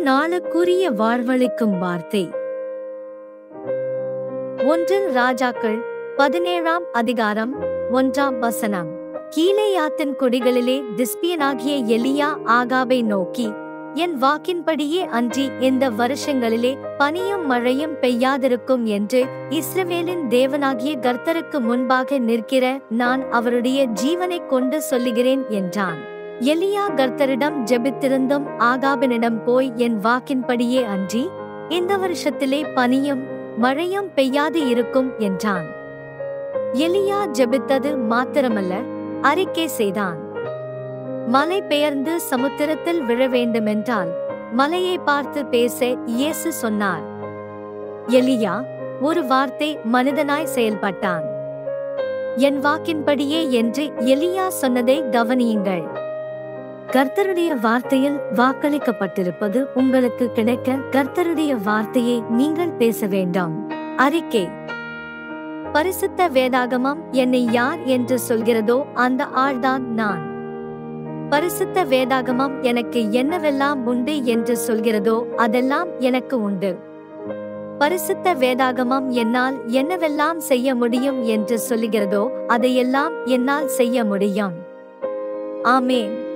நாளுக்குரிய வாழ்வளிக்கும் வார்த்தை ஒன்றில் ராஜாக்கள் பதினேழாம் அதிகாரம் ஒன்றாம் வசனம் கீலேயாத்தின் குடிகளிலே திஸ்பியனாகிய எலியா ஆகாபை நோக்கி என் வாக்கின்படியே அன்றி இந்த வருஷங்களிலே பனியும் மழையும் பெய்யாதிருக்கும் என்று இஸ்ரவேலின் தேவனாகிய கர்த்தருக்கு முன்பாக நிற்கிற நான் அவருடைய ஜீவனைக் கொண்டு சொல்லுகிறேன் என்றான் எலியா கர்த்தரிடம் ஜெபித்திருந்தும் ஆகாபினிடம் போய் என் வாக்கின்படியே அன்றி இந்த வருஷத்திலே பனியும் மழையும் பெய்யாது இருக்கும் என்றான் எலியா ஜெபித்தது மாத்திரமல்ல அறிக்கை செய்தான் மலை பெயர்ந்து சமுத்திரத்தில் விழ வேண்டுமென்றால் மலையை பார்த்து பேச இயேசு சொன்னார் எலியா ஒரு வார்த்தை மனிதனாய் செயல்பட்டான் என் வாக்கின்படியே என்று எலியா சொன்னதை கவனியுங்கள் கர்த்தருடைய வார்த்தையில் வாக்களிக்கப்பட்டிருப்பது உங்களுக்கு கிடைக்க கர்த்தருடைய வார்த்தையை நீங்கள் பேச வேண்டாம் அறிக்கை பரிசுத்த வேதாகமம் என்னை யார் என்று சொல்கிறதோ அந்த ஆள்தான் நான் பரிசுத்த வேதாகமம் எனக்கு என்னவெல்லாம் உண்டு என்று சொல்கிறதோ அதெல்லாம் எனக்கு உண்டு பரிசுத்த வேதாகமம் என்னால் என்னவெல்லாம் செய்ய முடியும் என்று சொல்லுகிறதோ அதையெல்லாம் என்னால் செய்ய முடியும் ஆமேன்